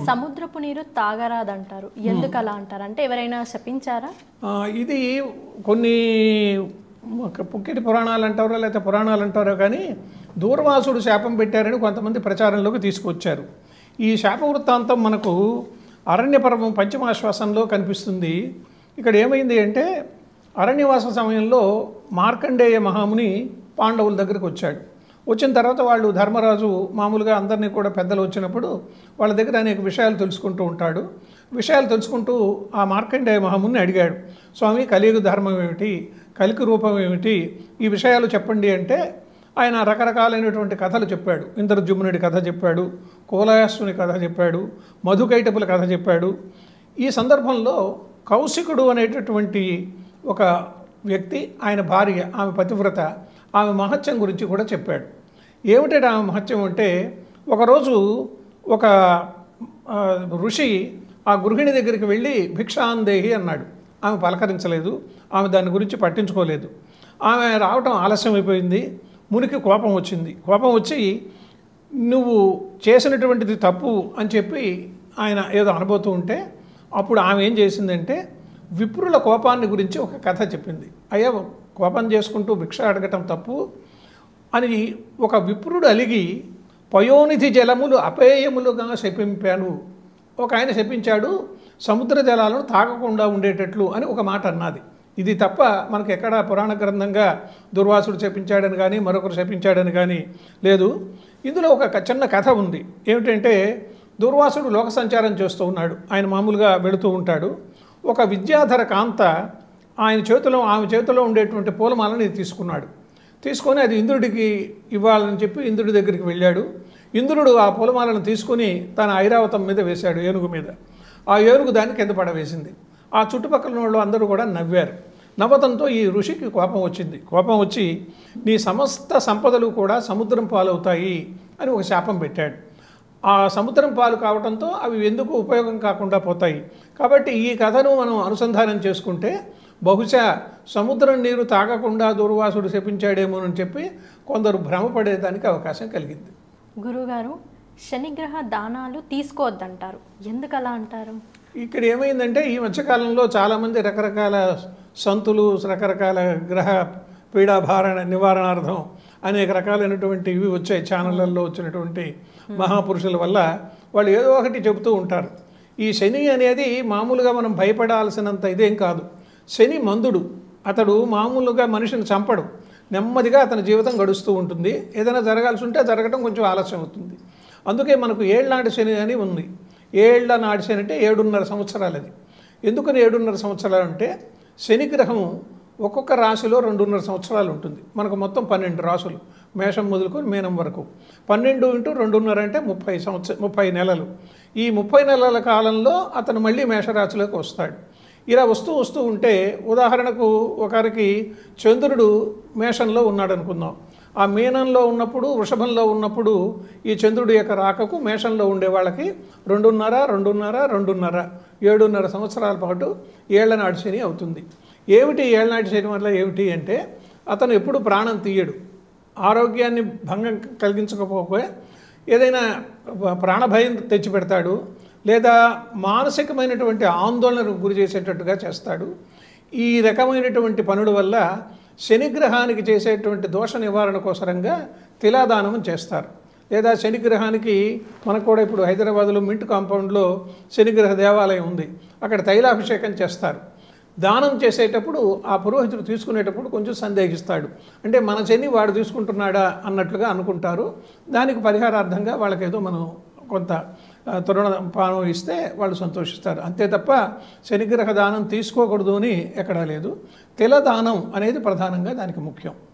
సముద్రపు నీరు తాగరాదంటారు ఎందుకు అలా అంటారు అంటే ఎవరైనా శపించారా ఆ, ఇది కొన్ని ఒక పుక్కిటి పురాణాలు అంటారో లేకపోతే పురాణాలు అంటారో కానీ దూర్వాసుడు శాపం పెట్టారని కొంతమంది ప్రచారంలోకి తీసుకొచ్చారు ఈ శాప వృత్తాంతం మనకు అరణ్యపర్వం పంచమాశ్వాసంలో కనిపిస్తుంది ఇక్కడ ఏమైంది అంటే అరణ్యవాస సమయంలో మార్కండేయ మహాముని పాండవుల దగ్గరికి వచ్చాడు వచ్చిన తర్వాత వాళ్ళు ధర్మరాజు మామూలుగా అందరినీ కూడా పెద్దలు వచ్చినప్పుడు వాళ్ళ దగ్గర అనేక విషయాలు తెలుసుకుంటూ ఉంటాడు విషయాలు తెలుసుకుంటూ ఆ మార్కండేయ మహాముని అడిగాడు స్వామి కలియుగ ధర్మం ఏమిటి కలికి రూపం ఏమిటి ఈ విషయాలు చెప్పండి అంటే ఆయన రకరకాలైనటువంటి కథలు చెప్పాడు ఇంద్రజుమ్నుడి కథ చెప్పాడు కువలయాసుని కథ చెప్పాడు మధుకైటపుల కథ చెప్పాడు ఈ సందర్భంలో కౌశికుడు అనేటటువంటి ఒక వ్యక్తి ఆయన భార్య ఆమె పతివ్రత ఆమె మహత్యం గురించి కూడా చెప్పాడు ఏమిటంటే ఆమె మహత్యం అంటే ఒకరోజు ఒక ఆ, ఋషి ఆ గృహిణి దగ్గరికి వెళ్ళి భిక్షాందేహి అన్నాడు ఆమె పలకరించలేదు ఆమె దాని గురించి పట్టించుకోలేదు ఆమె రావటం ఆలస్యం అయిపోయింది మునికి కోపం వచ్చింది కోపం వచ్చి నువ్వు చేసినటువంటిది తప్పు అని చెప్పి ఆయన ఏదో అనబోతూ ఉంటే అప్పుడు ఆమె ఏం చేసిందంటే విప్రుల కోపాన్ని గురించి ఒక కథ చెప్పింది అయ్యా కోపం చేసుకుంటూ భిక్ష అడగటం తప్పు అని ఒక విప్రుడు అలిగి పయోనిధి జలములు అపేయములుగా శపింపాను ఒక ఆయన శపించాడు సముద్ర జలాలను తాగకుండా ఉండేటట్లు అని ఒక మాట అన్నది ఇది తప్ప మనకు ఎక్కడ పురాణ గ్రంథంగా దుర్వాసుడు శపించాడని కానీ మరొకరు శపించాడని కానీ లేదు ఇందులో ఒక క- చిన్న కథ ఉంది ఏమిటంటే దుర్వాసుడు లోక సంచారం చేస్తూ ఉన్నాడు ఆయన మామూలుగా వెళుతూ ఉంటాడు ఒక విద్యాధర కాంత ఆయన చేతిలో ఆమె చేతిలో ఉండేటువంటి పూలమాలని తీసుకున్నాడు తీసుకొని అది ఇంద్రుడికి ఇవ్వాలని చెప్పి ఇంద్రుడి దగ్గరికి వెళ్ళాడు ఇంద్రుడు ఆ పూలమాలను తీసుకొని తన ఐరావతం మీద వేశాడు ఏనుగు మీద ఆ ఏనుగు దాన్ని కింద పడవేసింది ఆ చుట్టుపక్కల వాళ్ళు అందరూ కూడా నవ్వారు నవ్వతంతో ఈ ఋషికి కోపం వచ్చింది కోపం వచ్చి నీ సమస్త సంపదలు కూడా సముద్రం పాలవుతాయి అని ఒక శాపం పెట్టాడు ఆ సముద్రం పాలు కావడంతో అవి ఎందుకు ఉపయోగం కాకుండా పోతాయి కాబట్టి ఈ కథను మనం అనుసంధానం చేసుకుంటే బహుశా సముద్రం నీరు తాగకుండా దుర్వాసుడు శపించాడేమోనని చెప్పి కొందరు భ్రమపడేదానికి అవకాశం కలిగింది గురుగారు శనిగ్రహ దానాలు తీసుకోవద్దంటారు ఎందుకు అలా అంటారు ఇక్కడ ఏమైందంటే ఈ మధ్యకాలంలో చాలామంది రకరకాల సంతులు రకరకాల గ్రహ పీడాభారణ నివారణార్థం అనేక రకాలైనటువంటి ఇవి వచ్చాయి ఛానళ్ళల్లో వచ్చినటువంటి మహాపురుషుల వల్ల వాళ్ళు ఏదో ఒకటి చెబుతూ ఉంటారు ఈ శని అనేది మామూలుగా మనం భయపడాల్సినంత ఇదేం కాదు శని మందుడు అతడు మామూలుగా మనిషిని చంపడు నెమ్మదిగా అతని జీవితం గడుస్తూ ఉంటుంది ఏదైనా జరగాల్సి ఉంటే జరగడం కొంచెం ఆలస్యం అవుతుంది అందుకే మనకు ఏళ్ళనాటి శని అని ఉంది ఏళ్ల నాటి శని అంటే ఏడున్నర సంవత్సరాలు అది ఎందుకని ఏడున్నర సంవత్సరాలు అంటే శని గ్రహం ఒక్కొక్క రాశిలో రెండున్నర సంవత్సరాలు ఉంటుంది మనకు మొత్తం పన్నెండు రాసులు మేషం మొదలుకొని మీనం వరకు పన్నెండు ఇంటూ రెండున్నర అంటే ముప్పై సంవత్సర ముప్పై నెలలు ఈ ముప్పై నెలల కాలంలో అతను మళ్ళీ మేషరాశిలోకి వస్తాడు ఇలా వస్తూ వస్తూ ఉంటే ఉదాహరణకు ఒకరికి చంద్రుడు మేషంలో ఉన్నాడు అనుకుందాం ఆ మీనంలో ఉన్నప్పుడు వృషభంలో ఉన్నప్పుడు ఈ చంద్రుడి యొక్క రాకకు మేషంలో ఉండే వాళ్ళకి రెండున్నర రెండున్నర రెండున్నర ఏడున్నర సంవత్సరాల పాటు ఏళ్లనాటి శని అవుతుంది ఏమిటి ఏళ్లనాటి శని వల్ల ఏమిటి అంటే అతను ఎప్పుడు ప్రాణం తీయడు ఆరోగ్యాన్ని భంగం కలిగించకపోతే ఏదైనా ప్రాణభయం తెచ్చిపెడతాడు లేదా మానసికమైనటువంటి ఆందోళనకు గురి చేసేటట్టుగా చేస్తాడు ఈ రకమైనటువంటి పనుల వల్ల శనిగ్రహానికి చేసేటువంటి దోష నివారణ కోసరంగా తిలాదానం చేస్తారు లేదా శనిగ్రహానికి మనకు కూడా ఇప్పుడు హైదరాబాద్లో మింట్ కాంపౌండ్లో శనిగ్రహ దేవాలయం ఉంది అక్కడ తైలాభిషేకం చేస్తారు దానం చేసేటప్పుడు ఆ పురోహితుడు తీసుకునేటప్పుడు కొంచెం సందేహిస్తాడు అంటే మన శని వాడు తీసుకుంటున్నాడా అన్నట్లుగా అనుకుంటారు దానికి పరిహారార్థంగా వాళ్ళకేదో మనం కొంత ఆ, తరుణ పానం ఇస్తే వాళ్ళు సంతోషిస్తారు అంతే తప్ప శనిగ్రహ దానం తీసుకోకూడదు అని ఎక్కడా లేదు తిల దానం అనేది ప్రధానంగా దానికి ముఖ్యం